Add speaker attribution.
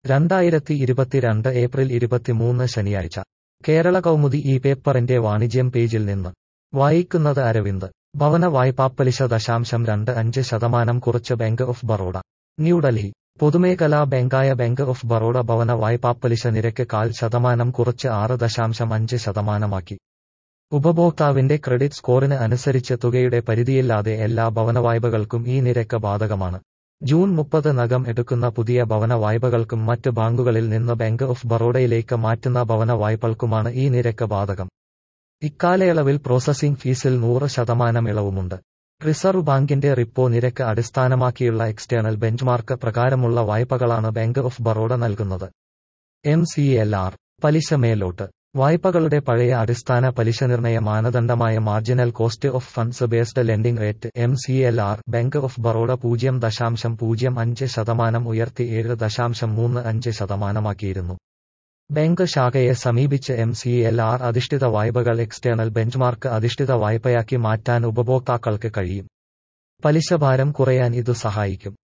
Speaker 1: രണ്ടായിരത്തി ഇരുപത്തിരണ്ട് ഏപ്രിൽ ഇരുപത്തിമൂന്ന് ശനിയാഴ്ച കേരള കൗമുദി ഈ പേപ്പറിന്റെ വാണിജ്യം പേജിൽ നിന്ന് വായിക്കുന്നത് അരവിന്ദ് ഭവന വായ്പാപ്പലിശ ദശാംശം രണ്ട് അഞ്ച് ശതമാനം കുറച്ച് ബാങ്ക് ഓഫ് ബറോഡ ന്യൂഡൽഹി പൊതുമേഖലാ ബാങ്കായ ബാങ്ക് ഓഫ് ബറോഡ ഭവന വായ്പാപ്പലിശ നിരക്ക് കാൽ ശതമാനം കുറച്ച് ആറ് ദശാംശം അഞ്ച് ശതമാനമാക്കി ഉപഭോക്താവിന്റെ ക്രെഡിറ്റ് സ്കോറിന് അനുസരിച്ച് തുകയുടെ പരിധിയില്ലാതെ എല്ലാ ഭവന വായ്പകൾക്കും ഈ നിരക്ക് ബാധകമാണ് ജൂൺ മുപ്പത് നകം എടുക്കുന്ന പുതിയ ഭവന വായ്പകൾക്കും മറ്റ് ബാങ്കുകളിൽ നിന്ന് ബാങ്ക് ഓഫ് ബറോഡയിലേക്ക് മാറ്റുന്ന ഭവന വായ്പകൾക്കുമാണ് ഈ നിരക്ക് ബാധകം ഇക്കാലയളവിൽ പ്രോസസ്സിംഗ് ഫീസിൽ നൂറ് ശതമാനം ഇളവുമുണ്ട് റിസർവ് ബാങ്കിന്റെ റിപ്പോ നിരക്ക് അടിസ്ഥാനമാക്കിയുള്ള എക്സ്റ്റേണൽ ബെഞ്ച്മാർക്ക് പ്രകാരമുള്ള വായ്പകളാണ് ബാങ്ക് ഓഫ് ബറോഡ നൽകുന്നത് എം സി എൽ ആർ പലിശ മേലോട്ട് വായ്പകളുടെ പഴയ അടിസ്ഥാന പലിശ നിർണയ മാനദണ്ഡമായ marginal cost of funds based lending rate M C L R bank of Baroda പൂജ്യം ദശാംശം പൂജ്യം അഞ്ച് ശതമാനം ഉയർത്തി ഏഴ് ദശാംശം മൂന്ന് അഞ്ച് ശതമാനമാക്കിയിരുന്നു ബാങ്ക് ശാഖയെ സമീപിച്ച് എം സി എൽ ആർ അധിഷ്ഠിത വായ്പകൾ എക്സ്റ്റേണൽ ബെഞ്ച്മാർക്ക് അധിഷ്ഠിത വായ്പയാക്കി മാറ്റാൻ ഉപഭോക്താക്കൾക്ക് കഴിയും പലിശഭാരം കുറയാൻ ഇതു സഹായിക്കും